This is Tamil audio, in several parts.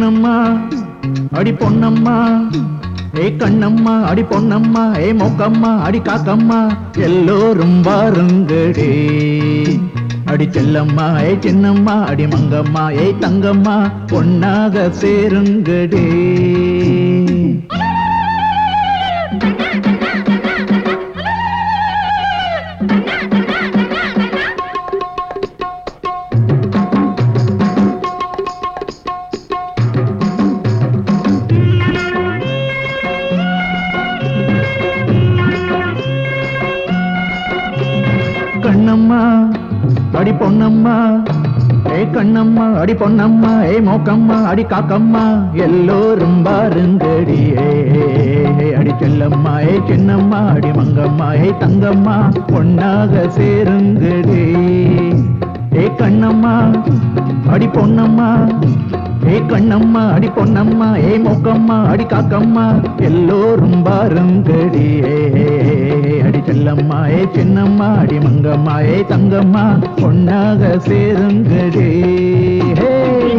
கண்ணம்மா அடி பொன்னம்மா ஏ கண்ணம்மா அடி பொன்னம்மா ஏ மொக்கம்மா அடி காக்கம்மா எல்லோரும் வாருங்கடே அடி செல்லம்மா ஏ சின்னம்மா அடி மங்கம்மா ஏ தங்கம்மா பொன்னாக சேருங்கடே கண்ணம்மா அடி பொன்னம்மா ஏ கண்ணம்மா அடி பொன்னம்மா ஏ மோக்கம்மா அடி காக்கம்மா எல்லோரும் பாருங்கடி ஏ அடி செல்லம்மா ஏ சின்னம்மா அடி மங்கம்மா ஏ தங்கம்மா பொன்னாக சேருங்கடி ஏ கண்ணம்மா அடி பொன்னம்மா ஏ கண்ணம்மா அடி பொன்னம்மா ஏ மொக்கம்மா அடி காக்கம்மா எல்லோரும் பாருங்கடி ஏ அடி செல்லம்மா ஏ சின்னம்மா அடி மங்கம்மா ஏ தங்கம்மா பொன்னாக சேருங்கடி ஹே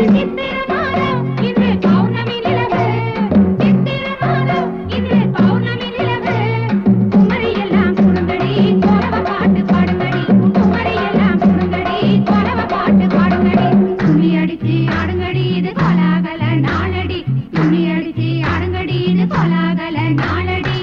இது பௌர்ணமி நிலவு சித்திர மாதம் இது பௌர்ணமி நிலவு குமரி எல்லாம் குறுங்கடி கோரவ பாட்டு பாடுங்கடி குமரி எல்லாம் குறுங்கடி கோரவ பாட்டு பாடுங்கடி துணி அடிச்சு ஆடுங்கடி இது கோலாகல நாளடி துணி அடிச்சு ஆடுங்கடி இது கோலாகல நாளடி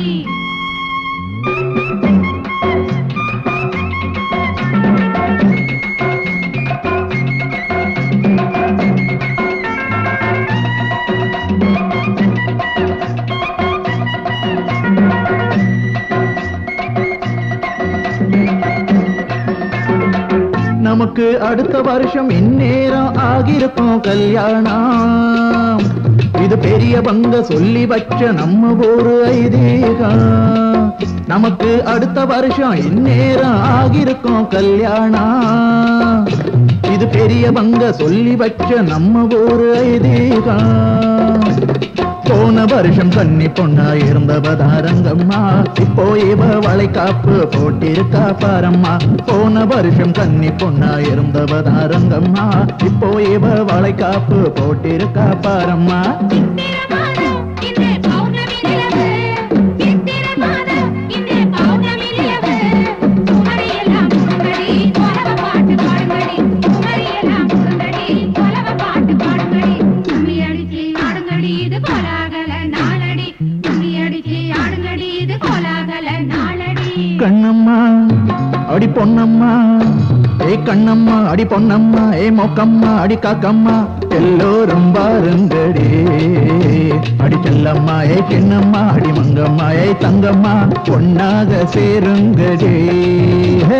நமக்கு அடுத்த வருஷம் இந்நேரம் ஆகிருக்கும் கல்யாணம் இது பெரிய பங்க சொல்லி வச்ச நம்ம ஊரு ஐதீகம் நமக்கு அடுத்த வருஷம் இந்நேரம் ஆகிருக்கும் கல்யாணம் இது பெரிய பங்க சொல்லி வச்ச நம்ம ஊரு ஐதீகம் போன வருஷம் கன்னி பொண்ணா இருந்தவதாரங்கம்மா இப்போ இவ வளைகாப்பு போட்டிருக்கா பாரம்மா போன வருஷம் கன்னி பொண்ணா இருந்தவதாரங்கம்மா இப்போ இவ வளைகாப்பு போட்டிருக்கா பாரம்மா சித்திர மாதம் இது பௌர்ணமி நிலவு சித்திர மாதம் இது பௌர்ணமி நிலவு குமரி எல்லாம் குறுங்கடி கோலவ பாட்டு பாடுங்கடி குமரி எல்லாம் குறுங்கடி கோலவ பாட்டு பாடுங்கடி துணி அடிச்சு ஆடுங்கடி இது கோலாகல நாளடி துணி அடிச்சு ஆடுங்கடி இது கோலாகல நாளடி கண்ணம்மா அடி பொன்னம்மா ஏ கண்ணம்மா அடி பொன்னம்மா ஏ மொக்கம்மா அடி காக்கம்மா எல்லோரும் பாருங்கடி அடி செல்லம்மா ஏ சின்னம்மா அடி மங்கம்மா ஏ தங்கம்மா பொன்னாக சேருங்கடி ஹே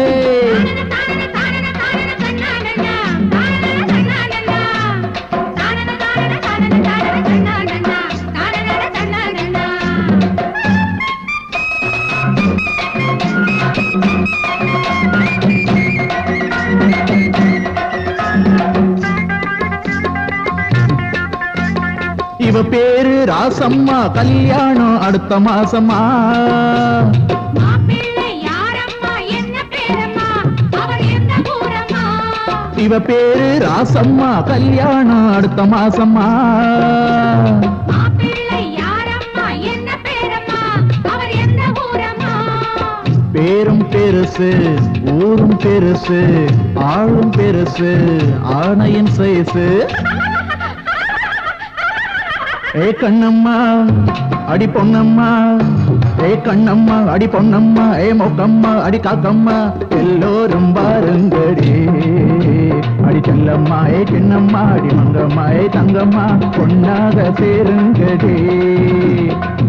இவ பேரு ராசம்மா கல்யாணம் அடுத்த மாசமா மாப்பிள்ளை யாரம்மா என்ன பேரம்மா அவர் எந்த ஊரம்மா இவ பேரு ராசம்மா கல்யாணம் அடுத்த மாசமா மாப்பிள்ளை யாரம்மா என்ன பேரம்மா அவர் எந்த ஊரம்மா பேரும் பெருசு ஊரும் பெருசு ஆளும் பெருசு ஆணையின் சைசு ஏ கண்ணம்மா அடி பொன்னம்மா ஏ கண்ணம்மா அடி பொன்னம்மா ஏ மொக்கம்மா அடி காக்கம்மா எல்லோரும் பாருங்கடி அடி செல்லம்மா ஏ சின்னம்மா அடி மங்கம்மா ஏ தங்கம்மா பொன்னாக சேருங்கடி